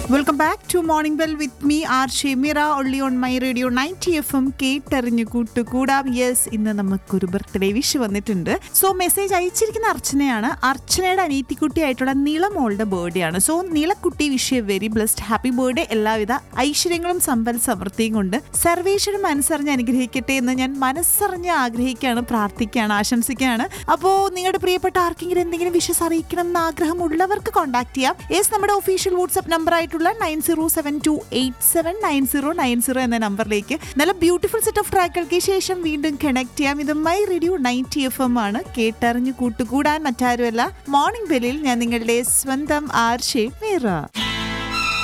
welcome back to morning bell with me R Shemira only on my radio ninety F M കേട്ടറിഞ്ഞു കൂട്ടുകൂടാം yes ഇന്ന് നമുക്കൊരു birthday wish വന്നിട്ടുണ്ട് so message അയച്ചിരിക്കുന്ന അർച്ചനയാണ് അർച്ചനയുടെ അനീത്തിക്കുട്ടിയായിട്ടുള്ള നീളമോളുടെ ബർത്ത്ഡേ ആണ് സോ നീളക്കുട്ടി wish a very blessed happy birthday എല്ലാവിധ ഐശ്വര്യങ്ങളും സമ്പൽ സമൃദ്ധിയും കൊണ്ട് സർവേശ്വരൻ മനസ്സറിഞ്ഞ് അനുഗ്രഹിക്കട്ടെ എന്ന് ഞാൻ മനസ്സറിഞ്ഞ് ആഗ്രഹിക്കുകയാണ് പ്രാർത്ഥിക്കുകയാണ് ആശംസിക്കുകയാണ് അപ്പോൾ നിങ്ങളുടെ പ്രിയപ്പെട്ട ആർക്കെങ്കിലും എന്തെങ്കിലും വിഷസ് അറിയിക്കണം എന്ന് ആഗ്രഹമുള്ളവർക്ക് കോൺടാക്ട് ചെയ്യാം യെസ് നമ്മുടെ ഒഫീഷ്യൽ വാട്സ്ആപ്പ് നമ്പർ ആയിട്ടുള്ള nine zero seven two eight seven nine zero nine zero എന്ന നമ്പറിലേക്ക് നല്ല ബ്യൂട്ടിഫുൾ സെറ്റ് ഓഫ് ട്രാക്കുകൾക്ക് ശേഷം വീണ്ടും കണക്ട് ചെയ്യാം ഇത് my radio ninety F M ആണ് കേട്ടറിഞ്ഞ് കൂട്ടുകൂടാൻ മറ്റാരുമല്ല മോർണിംഗ് ബെല്ലിൽ ഞാൻ നിങ്ങളുടെ സ്വന്തം ആർഷേ മീറ